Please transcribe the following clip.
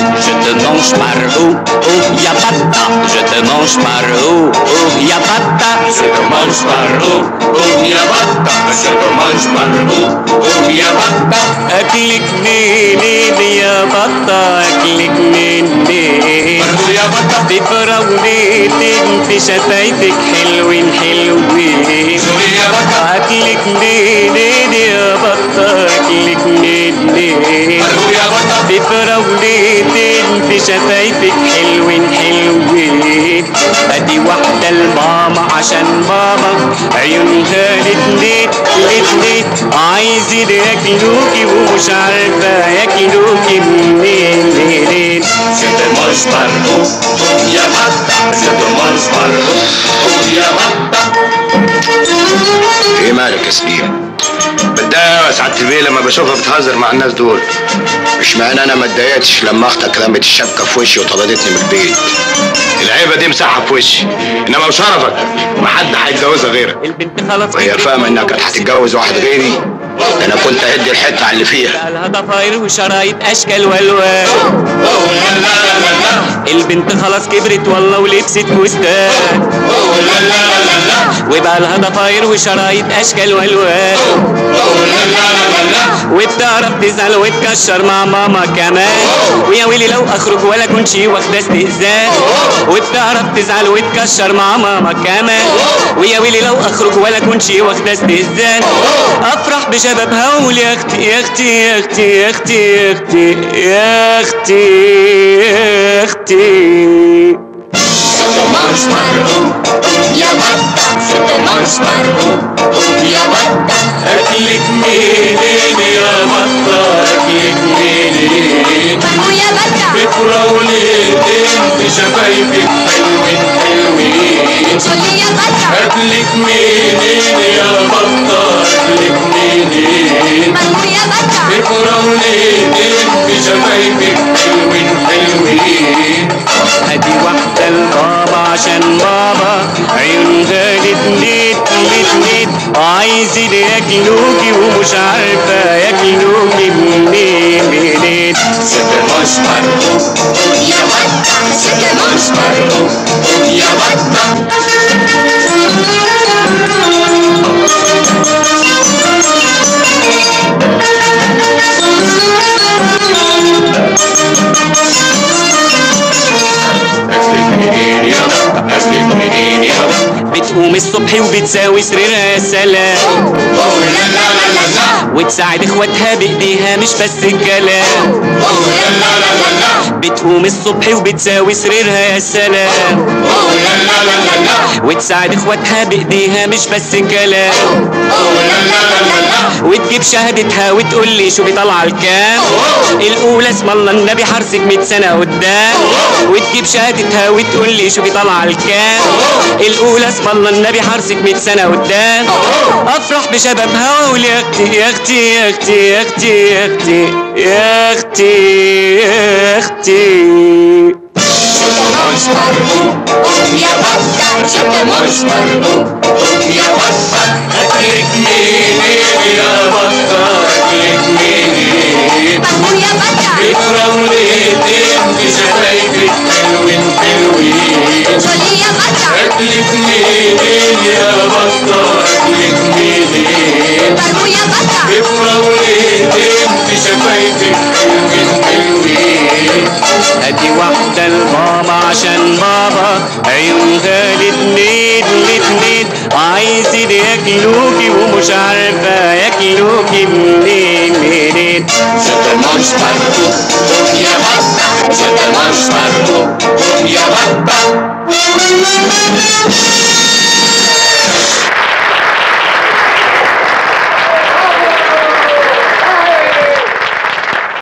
je te mange par où Oh, y a pas de tas, je te mange par où Oh, y a pas de tas, je te mange par où Oh, y a pas de tas, je te mange par où Oh, y a pas de tas أكلك منين يا بطة أكلك منين برضو يا بطة بفراولتين في شفايفك حلوين حلوين سوري يا بطة أكلك منين يا بطة أكلك منين برضو يا بطة بفراولتين في شفايفك حلوين حلوين ادي واحدة لماما عشان ماما عيونها الاتنين الاتنين عايزين ياكلوكي ومش عارفة ياكلوكي منين منين Je te mange par où Oh, y a bata Je te mange par où Oh, y a bata ايه مالك يا سليم بتضايق يا سعادة البيه لما بشوفها بتهزر مع الناس دول مش معنى انا ما اتضايقتش لما اختك رمت الشبكه في وشي وطردتني من البيت العيبه دي مساحه في وشي انما وشرفك ما حد هيتجوزها غيرك البنت خلاص وهي فاهمه انها كانت هتتجوز واحد غيري ده انا كنت هدي الحته على اللي فيها بقالها ضفاير وشرايط اشكال والوان Oh, la la la la البنت خلاص كبرت والله ولبست فستان Oh, la la la la وبقى لها ضفاير وشرايط اشكال والوان Oh, la la la la وبتعرف تزعل وتكشر مع ماما كمان ويا ويلي لو اخرج ولا كنت واخده استئذان وبتعرف تزعل وتكشر مع ماما كمان ويا ويلي لو اخرج ولا كنت واخده استئذان افرح بشبابها واقول يا اختي يا اختي يا اختي يا اختي يا اختي يا اختي يا اختي Je te mange par où Oh, y a bata Je te mange par où Oh, y a bata أكلك منين يا بطة أكلك منين ويا بكا بفراولتين في شفايفك حلوين حلوين قولي يا بكا أكلك منين يا بطة أكلك منين ويا بكا بفراولتين في شفايفك حلوين حلوين ادي واحدة لبابا عشان بابا عيونها الاتنين الاتنين عايزين ياكلوكي ومش عارفة ياكلوكي منين منين Je te mange par où Oh, ya bata Je te mange par où Oh, ya bata أكلك منين يا بطة أكلك منين يا بطة بتقوم الصبح وبتساوي سريرها يا سلام Oh, la la la la la وتساعد اخواتها بايديها مش بس الكلام Oh, la la la la la بتقوم الصبح وبتساوي سريرها يا سلام Oh, la la la la la وتساعد اخواتها بايديها مش بس كلام Oh, la la la la la وتجيب شهادتها وتقول لي شوفي طالعه الكام الاولى اسم الله النبي حرصك 100 سنه قدام وتجيب شهادتها وتقول لي شوفي طالعه الكام الاولى اسم الله النبي حرصك 100 سنه قدام افرح بشبابها واقول يا اختي يا اختي يا اختي يا اختي يا اختي يا اختي يا اختي Je te mange par où Oh, ya bata Je te mange par où Oh, ya bata أكلك منين يا بطة أكلك منين ويا بكا بفراولتين في شفايفك حلوين حلوين قولي يا بكا أكلك منين يا بطة أكلك منين ويا بكا بفراولتين في شفايفك حلوين حلوين ادي واحدة لماما عشان بابا عيونها الاتنين الاتنين عايزين ياكلوكي ومش عارفة ياكلوكي منين منين Je te mange par où Oh, ya bata Je te mange par où Oh, ya bata